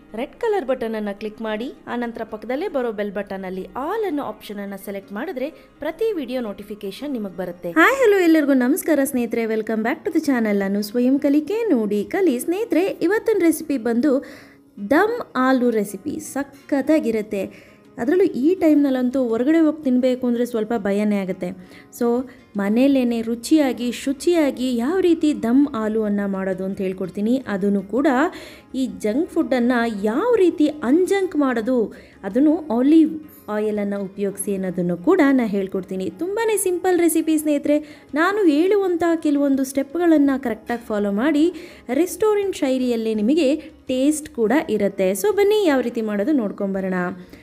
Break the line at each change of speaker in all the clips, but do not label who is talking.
red colour ಬಟನನ್ನು click ಮಾಡಿ ಆನಂತರ ಪಕ್ಕದಲ್ಲೇ ಬರೋ ಬೆಲ್ ಬಟನಲ್ಲಿ ಆಲ್ ಅನ್ನೋ ಆಪ್ಷನನ್ನು ಸೆಲೆಕ್ಟ್ ಮಾಡಿದ್ರೆ ಪ್ರತಿ ವಿಡಿಯೋ ನೋಟಿಫಿಕೇಶನ್ ನಿಮಗೆ ಬರುತ್ತೆ ಹಾಯ್ ಹಲೋ ಎಲ್ಲರಿಗೂ ನಮಸ್ಕಾರ ಸ್ನೇಹಿತರೆ welcome back to the channel ನಾನು ಸ್ವಯಂ ಕಲಿಕೆ ನೋಡಿ ಕಲಿ ಸ್ನೇಹಿತರೆ ಇವತ್ತಿನ ರೆಸಿಪಿ ಬಂದು ದಮ್ ಆಲೂ ರೆಸಿಪಿ ಸಖತ್ತಾಗಿರುತ್ತೆ ಅದರಲ್ಲೂ ಈ ಟೈಮ್ನಲ್ಲಂತೂ ಹೊರಗಡೆ ಹೋಗಿ ತಿನ್ನಬೇಕು ಅಂದರೆ ಸ್ವಲ್ಪ ಭಯನೇ ಆಗುತ್ತೆ ಸೊ ಮನೇಲೇ ರುಚಿಯಾಗಿ ಶುಚಿಯಾಗಿ ಯಾವ ರೀತಿ ದಮ್ ಆಲೂವನ್ನು ಮಾಡೋದು ಅಂತ ಹೇಳ್ಕೊಡ್ತೀನಿ ಅದನ್ನು ಕೂಡ ಈ ಜಂಕ್ ಫುಡ್ಡನ್ನು ಯಾವ ರೀತಿ ಅನ್ಜಂಕ್ ಮಾಡೋದು ಅದನ್ನು ಆಲಿವ್ ಆಯಿಲನ್ನು ಉಪಯೋಗಿಸಿ ಅನ್ನೋದನ್ನು ಕೂಡ ನಾನು ಹೇಳ್ಕೊಡ್ತೀನಿ ತುಂಬಾ ಸಿಂಪಲ್ ರೆಸಿಪಿ ಸ್ನೇಹಿತರೆ ನಾನು ಹೇಳುವಂಥ ಕೆಲವೊಂದು ಸ್ಟೆಪ್ಗಳನ್ನು ಕರೆಕ್ಟಾಗಿ ಫಾಲೋ ಮಾಡಿ ರೆಸ್ಟೋರೆಂಟ್ ಶೈಲಿಯಲ್ಲೇ ನಿಮಗೆ ಟೇಸ್ಟ್ ಕೂಡ ಇರುತ್ತೆ ಸೊ ಬನ್ನಿ ಯಾವ ರೀತಿ ಮಾಡೋದು ನೋಡ್ಕೊಂಬರೋಣ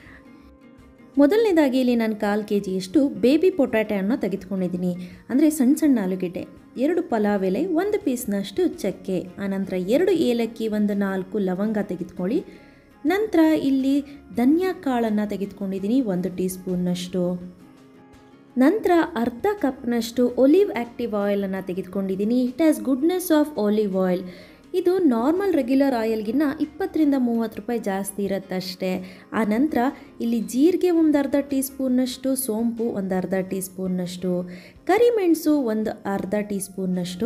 ಮೊದಲನೇದಾಗಿ ಇಲ್ಲಿ ನಾನು ಕಾಲು ಕೆ ಜಿಯಷ್ಟು ಬೇಬಿ ಪೊಟ್ಯಾಟೊವನ್ನು ತೆಗೆದುಕೊಂಡಿದ್ದೀನಿ ಅಂದರೆ ಸಣ್ಣ ಸಣ್ಣ ಆಲೂಗೆಡ್ಡೆ ಎರಡು ಪಲಾವ್ ಎಲೆ ಒಂದು ಪೀಸ್ನಷ್ಟು ಚಕ್ಕೆ ಆನಂತರ ಎರಡು ಏಲಕ್ಕಿ ಒಂದು ನಾಲ್ಕು ಲವಂಗ ತೆಗೆದುಕೊಳ್ಳಿ ನಂತರ ಇಲ್ಲಿ ಧನಿಯಾ ಕಾಳನ್ನು ತೆಗೆದುಕೊಂಡಿದ್ದೀನಿ ಒಂದು ಟೀ ಸ್ಪೂನ್ನಷ್ಟು ನಂತರ ಅರ್ಧ ಕಪ್ನಷ್ಟು ಒಲಿವ್ ಆ್ಯಕ್ಟಿವ್ ಆಯಿಲನ್ನು ತೆಗೆದುಕೊಂಡಿದ್ದೀನಿ it has goodness of olive oil ಇದು ನಾರ್ಮಲ್ ರೆಗ್ಯುಲರ್ ಆಯಿಲ್ಗಿನ್ನ ಇಪ್ಪತ್ತರಿಂದ ಮೂವತ್ತು ರೂಪಾಯಿ ಜಾಸ್ತಿ ಇರುತ್ತಷ್ಟೇ ಆ ನಂತರ ಇಲ್ಲಿ ಜೀರಿಗೆ ಒಂದು ಅರ್ಧ ಟೀ ಸ್ಪೂನ್ನಷ್ಟು ಸೋಂಪು ಒಂದು ಅರ್ಧ ಟೀ ಸ್ಪೂನ್ನಷ್ಟು ಕರಿಮೆಣಸು ಒಂದು ಅರ್ಧ ಟೀ ಸ್ಪೂನ್ನಷ್ಟು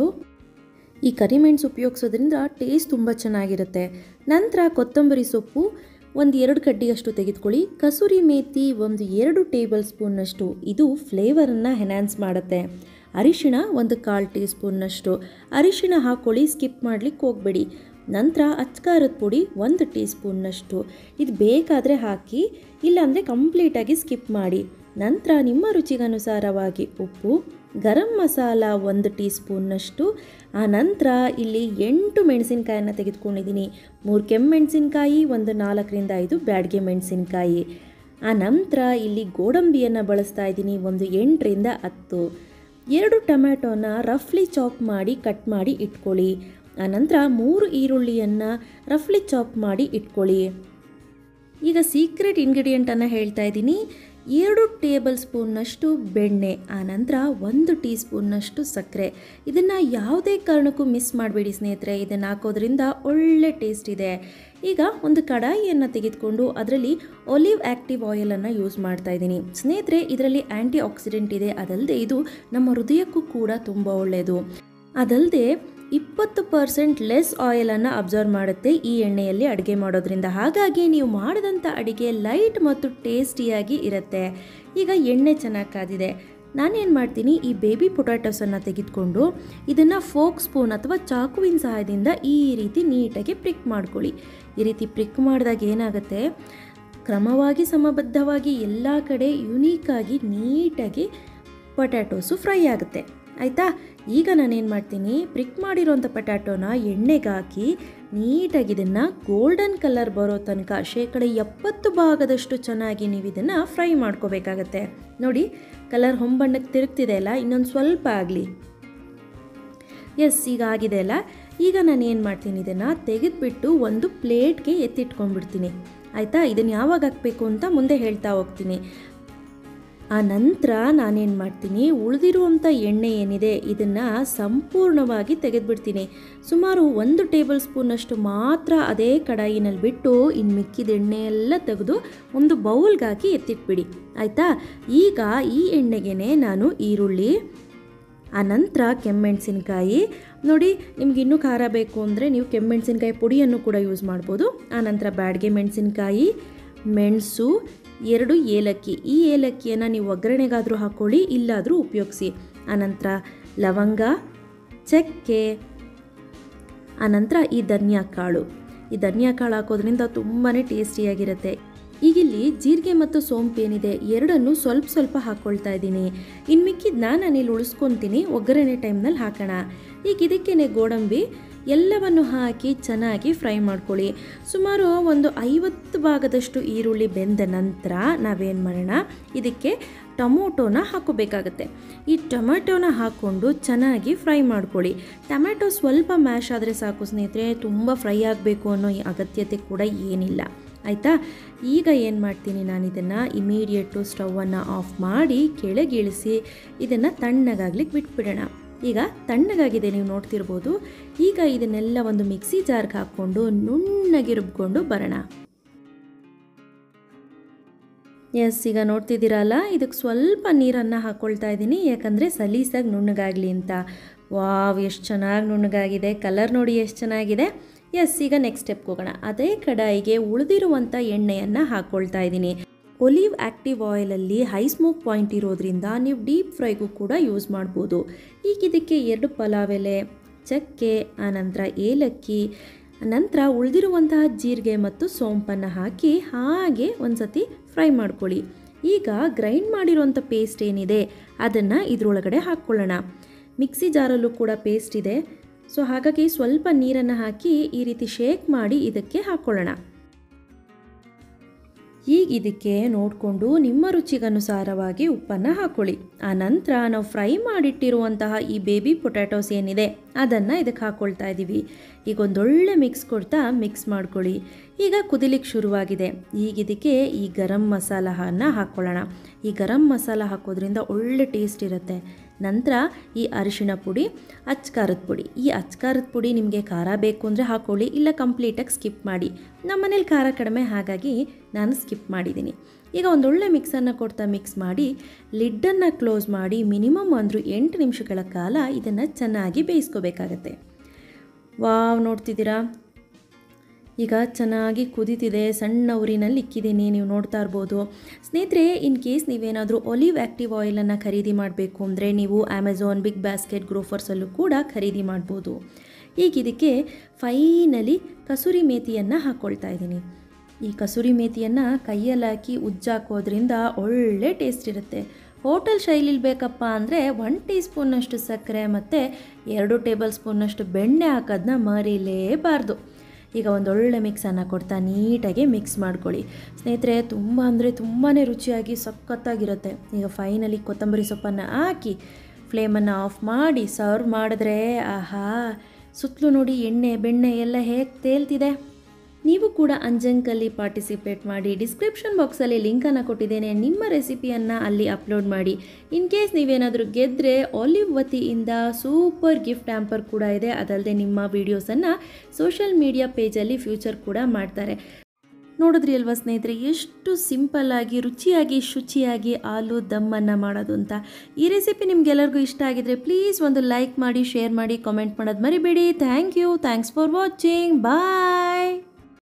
ಈ ಕರಿಮೆಣಸು ಉಪಯೋಗಿಸೋದ್ರಿಂದ ಟೇಸ್ಟ್ ತುಂಬ ಚೆನ್ನಾಗಿರುತ್ತೆ ನಂತರ ಕೊತ್ತಂಬರಿ ಸೊಪ್ಪು ಒಂದು ಎರಡು ಕಡ್ಡಿಯಷ್ಟು ತೆಗೆದುಕೊಳ್ಳಿ ಕಸೂರಿ ಮೇಥಿ ಒಂದು ಎರಡು ಟೇಬಲ್ ಸ್ಪೂನ್ನಷ್ಟು ಇದು ಫ್ಲೇವರನ್ನು ಎನ್ಹಾನ್ಸ್ ಮಾಡುತ್ತೆ ಅರಿಶಿಣ ಒಂದು ಕಾಲು ಟೀ ಸ್ಪೂನ್ನಷ್ಟು ಅರಿಶಿಣ ಹಾಕ್ಕೊಳ್ಳಿ ಸ್ಕಿಪ್ ಮಾಡಲಿಕ್ಕೆ ಹೋಗಬೇಡಿ ನಂತರ ಅಚ್ಕಾರದ ಪುಡಿ ಒಂದು ಟೀ ಸ್ಪೂನ್ನಷ್ಟು ಇದು ಬೇಕಾದರೆ ಹಾಕಿ ಇಲ್ಲಾಂದರೆ ಕಂಪ್ಲೀಟಾಗಿ ಸ್ಕಿಪ್ ಮಾಡಿ ನಂತರ ನಿಮ್ಮ ರುಚಿಗನುಸಾರವಾಗಿ ಉಪ್ಪು ಗರಂ ಮಸಾಲ ಒಂದು ಟೀ ಸ್ಪೂನ್ನಷ್ಟು ಆ ನಂತರ ಇಲ್ಲಿ ಎಂಟು ಮೆಣಸಿನ್ಕಾಯನ್ನು ತೆಗೆದುಕೊಂಡಿದ್ದೀನಿ ಮೂರು ಕೆಮ್ಮು ಮೆಣಸಿನ್ಕಾಯಿ ಒಂದು ನಾಲ್ಕರಿಂದ ಐದು ಬ್ಯಾಡ್ಗೆ ಮೆಣಸಿನ್ಕಾಯಿ ಆ ನಂತರ ಇಲ್ಲಿ ಗೋಡಂಬಿಯನ್ನು ಬಳಸ್ತಾ ಇದ್ದೀನಿ ಒಂದು ಎಂಟರಿಂದ ಹತ್ತು ಎರಡು ಟೊಮ್ಯಾಟೋನ ರಫ್ಲಿ ಚಾಪ್ ಮಾಡಿ ಕಟ್ ಮಾಡಿ ಇಟ್ಕೊಳ್ಳಿ ಆನಂತರ ಮೂರು ಈರುಳ್ಳಿಯನ್ನು ರಫ್ಲಿ ಚಾಪ್ ಮಾಡಿ ಇಟ್ಕೊಳ್ಳಿ ಈಗ ಸೀಕ್ರೆಟ್ ಇಂಗ್ರೀಡಿಯೆಂಟನ್ನು ಹೇಳ್ತಾ ಇದ್ದೀನಿ ಎರಡು ಟೇಬಲ್ ಸ್ಪೂನ್ನಷ್ಟು ಬೆಣ್ಣೆ ಆನಂತರ ಒಂದು ಟೀ ಸ್ಪೂನ್ನಷ್ಟು ಸಕ್ಕರೆ ಇದನ್ನು ಯಾವುದೇ ಕಾರಣಕ್ಕೂ ಮಿಸ್ ಮಾಡಬೇಡಿ ಸ್ನೇಹಿತರೆ ಇದನ್ನು ಹಾಕೋದ್ರಿಂದ ಒಳ್ಳೆ ಟೇಸ್ಟ್ ಇದೆ ಈಗ ಒಂದು ಕಡಾಯಿಯನ್ನು ತೆಗೆದುಕೊಂಡು ಅದರಲ್ಲಿ ಒಲಿವ್ ಆ್ಯಕ್ಟಿವ್ ಆಯಿಲನ್ನು ಯೂಸ್ ಮಾಡ್ತಾ ಇದ್ದೀನಿ ಸ್ನೇಹಿತರೆ ಇದರಲ್ಲಿ ಆ್ಯಂಟಿ ಆಕ್ಸಿಡೆಂಟ್ ಇದೆ ಅದಲ್ಲದೆ ಇದು ನಮ್ಮ ಹೃದಯಕ್ಕೂ ಕೂಡ ತುಂಬ ಒಳ್ಳೆಯದು ಅದಲ್ಲದೆ ಇಪ್ಪತ್ತು ಪರ್ಸೆಂಟ್ ಲೆಸ್ ಆಯಿಲನ್ನು ಅಬ್ಸರ್ವ್ ಮಾಡುತ್ತೆ ಈ ಎಣ್ಣೆಯಲ್ಲಿ ಅಡುಗೆ ಮಾಡೋದ್ರಿಂದ ಹಾಗಾಗಿ ನೀವು ಮಾಡಿದಂಥ ಅಡುಗೆ ಲೈಟ್ ಮತ್ತು ಟೇಸ್ಟಿಯಾಗಿ ಇರುತ್ತೆ ಈಗ ಎಣ್ಣೆ ಚೆನ್ನಾಗಿ ಕಾದಿದೆ ನಾನೇನು ಮಾಡ್ತೀನಿ ಈ ಬೇಬಿ ಪೊಟ್ಯಾಟೋಸನ್ನು ತೆಗೆದುಕೊಂಡು ಇದನ್ನು ಫೋಕ್ ಸ್ಪೂನ್ ಅಥವಾ ಚಾಕುವಿನ ಸಹಾಯದಿಂದ ಈ ರೀತಿ ನೀಟಾಗಿ ಪ್ರಿಕ್ ಮಾಡ್ಕೊಳ್ಳಿ ಈ ರೀತಿ ಪ್ರಿಕ್ ಮಾಡಿದಾಗ ಏನಾಗುತ್ತೆ ಕ್ರಮವಾಗಿ ಸಮಬದ್ಧವಾಗಿ ಎಲ್ಲ ಕಡೆ ಯುನೀಕಾಗಿ ನೀಟಾಗಿ ಪೊಟ್ಯಾಟೋಸು ಫ್ರೈ ಆಗುತ್ತೆ ಆಯಿತಾ ಈಗ ನಾನೇನು ಮಾಡ್ತೀನಿ ಪ್ರಿಕ್ ಮಾಡಿರೋಂಥ ಪೊಟ್ಯಾಟೋನ ಎಣ್ಣೆಗೆ ಹಾಕಿ ನೀಟಾಗಿ ಇದನ್ನು ಗೋಲ್ಡನ್ ಕಲರ್ ಬರೋ ತನಕ ಶೇಕಡ ಎಪ್ಪತ್ತು ಭಾಗದಷ್ಟು ಚೆನ್ನಾಗಿ ನೀವು ಇದನ್ನು ಫ್ರೈ ಮಾಡ್ಕೋಬೇಕಾಗತ್ತೆ ನೋಡಿ ಕಲರ್ ಹೊಂಬಣ್ಣಕ್ಕೆ ತಿರುಗ್ತಿದೆ ಅಲ್ಲ ಇನ್ನೊಂದು ಸ್ವಲ್ಪ ಆಗಲಿ ಎಸ್ ಈಗ ಆಗಿದೆ ಅಲ್ಲ ಈಗ ನಾನು ಏನು ಮಾಡ್ತೀನಿ ಇದನ್ನು ತೆಗೆದುಬಿಟ್ಟು ಒಂದು ಪ್ಲೇಟ್ಗೆ ಎತ್ತಿಟ್ಕೊಂಡ್ಬಿಡ್ತೀನಿ ಆಯಿತಾ ಇದನ್ನು ಯಾವಾಗ ಹಾಕಬೇಕು ಅಂತ ಮುಂದೆ ಹೇಳ್ತಾ ಹೋಗ್ತೀನಿ ಆ ನಂತರ ನಾನೇನು ಮಾಡ್ತೀನಿ ಉಳಿದಿರುವಂಥ ಎಣ್ಣೆ ಏನಿದೆ ಇದನ್ನು ಸಂಪೂರ್ಣವಾಗಿ ತೆಗೆದುಬಿಡ್ತೀನಿ ಸುಮಾರು ಒಂದು ಟೇಬಲ್ ಸ್ಪೂನಷ್ಟು ಮಾತ್ರ ಅದೇ ಕಡಾಯಿನಲ್ಲಿ ಬಿಟ್ಟು ಇನ್ನು ಮಿಕ್ಕಿದ ಎಣ್ಣೆ ಎಲ್ಲ ತೆಗೆದು ಒಂದು ಬೌಲ್ಗೆ ಹಾಕಿ ಎತ್ತಿಟ್ಬಿಡಿ ಆಯಿತಾ ಈಗ ಈ ಎಣ್ಣೆಗೆ ನಾನು ಈರುಳ್ಳಿ ಆನಂತರ ಕೆಮ್ಮೆಣಸಿನ್ಕಾಯಿ ನೋಡಿ ನಿಮ್ಗೆ ಇನ್ನೂ ಖಾರ ಬೇಕು ಅಂದರೆ ನೀವು ಕೆಮ್ಮೆಣಸಿನ್ಕಾಯಿ ಪುಡಿಯನ್ನು ಕೂಡ ಯೂಸ್ ಮಾಡ್ಬೋದು ಆನಂತರ ಬ್ಯಾಡ್ಗೆ ಮೆಣಸಿನ್ಕಾಯಿ ಮೆಣಸು ಎರಡು ಏಲಕ್ಕಿ ಈ ಏಲಕ್ಕಿಯನ್ನು ನೀವು ಒಗ್ಗರಣೆಗಾದರೂ ಹಾಕ್ಕೊಳ್ಳಿ ಇಲ್ಲಾದರೂ ಉಪಯೋಗಿಸಿ ಆನಂತರ ಲವಂಗ ಚಕ್ಕೆ ಆನಂತರ ಈ ಧನಿಯಾ ಕಾಳು ಈ ಧನಿಯಾ ಕಾಳು ಹಾಕೋದ್ರಿಂದ ತುಂಬಾ ಟೇಸ್ಟಿಯಾಗಿರುತ್ತೆ ಈಗಿಲ್ಲಿ ಜೀರಿಗೆ ಮತ್ತು ಸೋಂಪು ಏನಿದೆ ಎರಡನ್ನು ಸ್ವಲ್ಪ ಸ್ವಲ್ಪ ಹಾಕ್ಕೊಳ್ತಾ ಇದ್ದೀನಿ ಇನ್ನು ಮಿಕ್ಕಿದ್ನ ನಾನಿಲ್ಲಿ ಉಳಿಸ್ಕೊತೀನಿ ಒಗ್ಗರಣೆ ಟೈಮ್ನಲ್ಲಿ ಹಾಕೋಣ ಈಗ ಇದಕ್ಕೇನೆ ಗೋಡಂಬಿ ಎಲ್ಲವನ್ನು ಹಾಕಿ ಚೆನ್ನಾಗಿ ಫ್ರೈ ಮಾಡ್ಕೊಳ್ಳಿ ಸುಮಾರು ಒಂದು ಐವತ್ತು ಭಾಗದಷ್ಟು ಈರುಳ್ಳಿ ಬೆಂದ ನಂತರ ನಾವೇನು ಮಾಡೋಣ ಇದಕ್ಕೆ ಟೊಮೊಟೊನ ಹಾಕೋಬೇಕಾಗತ್ತೆ ಈ ಟೊಮೆಟೊನ ಹಾಕ್ಕೊಂಡು ಚೆನ್ನಾಗಿ ಫ್ರೈ ಮಾಡ್ಕೊಳ್ಳಿ ಟೊಮೆಟೊ ಸ್ವಲ್ಪ ಮ್ಯಾಶ್ ಆದರೆ ಸಾಕು ಸ್ನೇಹಿತರೆ ತುಂಬ ಫ್ರೈ ಆಗಬೇಕು ಅನ್ನೋ ಅಗತ್ಯತೆ ಕೂಡ ಏನಿಲ್ಲ ಆಯಿತಾ ಈಗ ಏನು ಮಾಡ್ತೀನಿ ನಾನು ಇದನ್ನು ಇಮಿಡಿಯೇಟು ಸ್ಟವನ್ನು ಆಫ್ ಮಾಡಿ ಕೆಳಗಿಳಿಸಿ ಇದನ್ನು ತಣ್ಣಗಾಗ್ಲಿಕ್ಕೆ ಬಿಟ್ಬಿಡೋಣ ಈಗ ತಣ್ಣಗಾಗಿದೆ ನೀವು ನೋಡ್ತಿರ್ಬೋದು ಈಗ ಇದನ್ನೆಲ್ಲ ಒಂದು ಮಿಕ್ಸಿ ಜಾರ್ಗೆ ಹಾಕ್ಕೊಂಡು ನುಣ್ಣಗೆ ರುಬ್ಕೊಂಡು ಬರೋಣ ಎಸ್ ಈಗ ನೋಡ್ತಿದ್ದೀರಲ್ಲ ಇದಕ್ಕೆ ಸ್ವಲ್ಪ ನೀರನ್ನು ಹಾಕ್ಕೊಳ್ತಾ ಇದ್ದೀನಿ ಯಾಕಂದರೆ ಸಲೀಸಾಗಿ ನುಣ್ಣಗಾಗಲಿ ಅಂತ ವಾವ್ ಎಷ್ಟು ಚೆನ್ನಾಗಿ ನುಣ್ಣಗಾಗಿದೆ ಕಲರ್ ನೋಡಿ ಎಷ್ಟು ಚೆನ್ನಾಗಿದೆ ಎಸ್ ಈಗ ನೆಕ್ಸ್ಟ್ ಸ್ಟೆಪ್ಗೆ ಹೋಗೋಣ ಅದೇ ಕಡಾಯಿಗೆ ಉಳಿದಿರುವಂಥ ಎಣ್ಣೆಯನ್ನು ಹಾಕ್ಕೊಳ್ತಾ ಇದ್ದೀನಿ ಒಲಿವ್ ಆ್ಯಕ್ಟಿವ್ ಆಯಿಲಲ್ಲಿ ಹೈ ಸ್ಮೋಕ್ ಪಾಯಿಂಟ್ ಇರೋದ್ರಿಂದ ನೀವು ಡೀಪ್ ಫ್ರೈಗೂ ಕೂಡ ಯೂಸ್ ಮಾಡ್ಬೋದು ಈಗ ಇದಕ್ಕೆ ಎರಡು ಪಲಾವ್ ಎಲೆ ಚಕ್ಕೆ ಆನಂತರ ಏಲಕ್ಕಿ ನಂತರ ಉಳಿದಿರುವಂತಹ ಜೀರಿಗೆ ಮತ್ತು ಸೋಂಪನ್ನು ಹಾಕಿ ಹಾಗೆ ಒಂದು ಸತಿ ಫ್ರೈ ಮಾಡ್ಕೊಳ್ಳಿ ಈಗ ಗ್ರೈಂಡ್ ಮಾಡಿರುವಂಥ ಪೇಸ್ಟ್ ಏನಿದೆ ಅದನ್ನು ಇದರೊಳಗಡೆ ಹಾಕ್ಕೊಳ್ಳೋಣ ಮಿಕ್ಸಿ ಜಾರಲ್ಲೂ ಕೂಡ ಪೇಸ್ಟ್ ಇದೆ ಸೊ ಹಾಗಾಗಿ ಸ್ವಲ್ಪ ನೀರನ್ನು ಹಾಕಿ ಈ ರೀತಿ ಶೇಕ್ ಮಾಡಿ ಇದಕ್ಕೆ ಹಾಕ್ಕೊಳ್ಳೋಣ ಈಗ ಇದಕ್ಕೆ ನೋಡಿಕೊಂಡು ನಿಮ್ಮ ರುಚಿಗನುಸಾರವಾಗಿ ಉಪ್ಪನ್ನು ಹಾಕ್ಕೊಳ್ಳಿ ಆ ನಂತರ ನಾವು ಫ್ರೈ ಮಾಡಿಟ್ಟಿರುವಂತಹ ಈ ಬೇಬಿ ಪೊಟ್ಯಾಟೋಸ್ ಏನಿದೆ ಅದನ್ನು ಇದಕ್ಕೆ ಹಾಕ್ಕೊಳ್ತಾ ಇದ್ದೀವಿ ಈಗ ಒಂದೊಳ್ಳೆ ಮಿಕ್ಸ್ ಕೊಡ್ತಾ ಮಿಕ್ಸ್ ಮಾಡ್ಕೊಳ್ಳಿ ಈಗ ಕುದಿಲಿಕ್ಕೆ ಶುರುವಾಗಿದೆ ಈಗ ಇದಕ್ಕೆ ಈ ಗರಂ ಮಸಾಲವನ್ನು ಹಾಕ್ಕೊಳ್ಳೋಣ ಈ ಗರಂ ಮಸಾಲ ಹಾಕೋದ್ರಿಂದ ಒಳ್ಳೆ ಟೇಸ್ಟ್ ಇರುತ್ತೆ ನಂತರ ಈ ಅರಿಶಿಣ ಪುಡಿ ಅಚ್ಕಾರದ ಪುಡಿ ಈ ಅಚ್ಕಾರದ ಪುಡಿ ನಿಮಗೆ ಖಾರ ಬೇಕು ಅಂದರೆ ಹಾಕ್ಕೊಳ್ಳಿ ಇಲ್ಲ ಕಂಪ್ಲೀಟಾಗಿ ಸ್ಕಿಪ್ ಮಾಡಿ ನಮ್ಮ ಮನೇಲಿ ಖಾರ ಕಡಿಮೆ ಹಾಗಾಗಿ ನಾನು ಸ್ಕಿಪ್ ಮಾಡಿದ್ದೀನಿ ಈಗ ಒಂದೊಳ್ಳೆ ಮಿಕ್ಸನ್ನು ಕೊಡ್ತಾ ಮಿಕ್ಸ್ ಮಾಡಿ ಲಿಡ್ಡನ್ನು ಕ್ಲೋಸ್ ಮಾಡಿ ಮಿನಿಮಮ್ ಅಂದರೂ ಎಂಟು ನಿಮಿಷಗಳ ಕಾಲ ಇದನ್ನು ಚೆನ್ನಾಗಿ ಬೇಯಿಸ್ಕೋಬೇಕಾಗತ್ತೆ ವಾವ್ ನೋಡ್ತಿದ್ದೀರಾ ಈಗ ಚೆನ್ನಾಗಿ ಕುದೀತಿದೆ ಸಣ್ಣ ಉರಿನಲ್ಲಿ ಇಕ್ಕಿದ್ದೀನಿ ನೀವು ನೋಡ್ತಾ ಇರ್ಬೋದು ಸ್ನೇಹಿತರೆ ಇನ್ ಕೇಸ್ ನೀವೇನಾದರೂ ಒಲಿವ್ ಆ್ಯಕ್ಟಿವ್ ಆಯಿಲನ್ನು ಖರೀದಿ ಮಾಡಬೇಕು ಅಂದರೆ ನೀವು ಅಮೆಝಾನ್ ಬಿಗ್ ಬಾಸ್ಕೆಟ್ ಗ್ರೋಫರ್ಸಲ್ಲೂ ಕೂಡ ಖರೀದಿ ಮಾಡ್ಬೋದು ಈಗ ಇದಕ್ಕೆ ಫೈನಲಿ ಕಸೂರಿ ಮೇಥಿಯನ್ನು ಹಾಕ್ಕೊಳ್ತಾ ಇದ್ದೀನಿ ಈ ಕಸೂರಿ ಮೇಥಿಯನ್ನು ಕೈಯಲ್ಲಿ ಹಾಕಿ ಉಜ್ಜಾಕೋದ್ರಿಂದ ಒಳ್ಳೆ ಟೇಸ್ಟ್ ಇರುತ್ತೆ ಹೋಟೆಲ್ ಶೈಲಿಲಿ ಬೇಕಪ್ಪ ಅಂದರೆ ಒನ್ ಟೀ ಸ್ಪೂನ್ನಷ್ಟು ಸಕ್ಕರೆ ಮತ್ತು ಎರಡು ಟೇಬಲ್ ಸ್ಪೂನ್ನಷ್ಟು ಬೆಣ್ಣೆ ಹಾಕೋದನ್ನ ಮರೀಲೇಬಾರ್ದು ಈಗ ಒಂದೊಳ್ಳೆ ಮಿಕ್ಸನ್ನು ಕೊಡ್ತಾ ನೀಟಾಗಿ ಮಿಕ್ಸ್ ಮಾಡ್ಕೊಳ್ಳಿ ಸ್ನೇಹಿತರೆ ತುಂಬ ಅಂದರೆ ತುಂಬಾ ರುಚಿಯಾಗಿ ಸಖತ್ತಾಗಿರುತ್ತೆ ಈಗ ಫೈನಲಿ ಕೊತ್ತಂಬರಿ ಸೊಪ್ಪನ್ನು ಹಾಕಿ ಫ್ಲೇಮನ್ನು ಆಫ್ ಮಾಡಿ ಸರ್ವ್ ಮಾಡಿದ್ರೆ ಆಹಾ ಸುತ್ತಲೂ ನೋಡಿ ಎಣ್ಣೆ ಬೆಣ್ಣೆ ಎಲ್ಲ ಹೇಗೆ ತೇಲ್ತಿದೆ ನೀವು ಕೂಡ ಅಂಜಂಕಲ್ಲಿ ಪಾರ್ಟಿಸಿಪೇಟ್ ಮಾಡಿ ಡಿಸ್ಕ್ರಿಪ್ಷನ್ ಬಾಕ್ಸಲ್ಲಿ ಲಿಂಕನ್ನು ಕೊಟ್ಟಿದ್ದೇನೆ ನಿಮ್ಮ ರೆಸಿಪಿಯನ್ನು ಅಲ್ಲಿ ಅಪ್ಲೋಡ್ ಮಾಡಿ ಇನ್ ಕೇಸ್ ನೀವೇನಾದರೂ ಗೆದ್ದರೆ ಆಲಿವ್ ವತಿಯಿಂದ ಸೂಪರ್ ಗಿಫ್ಟ್ ಆ್ಯಂಪರ್ ಕೂಡ ಇದೆ ಅದಲ್ಲದೆ ನಿಮ್ಮ ವೀಡಿಯೋಸನ್ನು ಸೋಷಿಯಲ್ ಮೀಡಿಯಾ ಪೇಜಲ್ಲಿ ಫ್ಯೂಚರ್ ಕೂಡ ಮಾಡ್ತಾರೆ ನೋಡಿದ್ರಿ ಅಲ್ವಾ ಸ್ನೇಹಿತರೆ ಎಷ್ಟು ಸಿಂಪಲ್ಲಾಗಿ ರುಚಿಯಾಗಿ ಶುಚಿಯಾಗಿ ಆಲೂ ದಮ್ಮನ್ನು ಮಾಡೋದು ಅಂತ ಈ ರೆಸಿಪಿ ನಿಮ್ಗೆಲ್ಲರಿಗೂ ಇಷ್ಟ ಆಗಿದ್ರೆ ಪ್ಲೀಸ್ ಒಂದು ಲೈಕ್ ಮಾಡಿ ಶೇರ್ ಮಾಡಿ ಕಾಮೆಂಟ್ ಮಾಡೋದು ಮರಿಬೇಡಿ thank you thanks for watching bye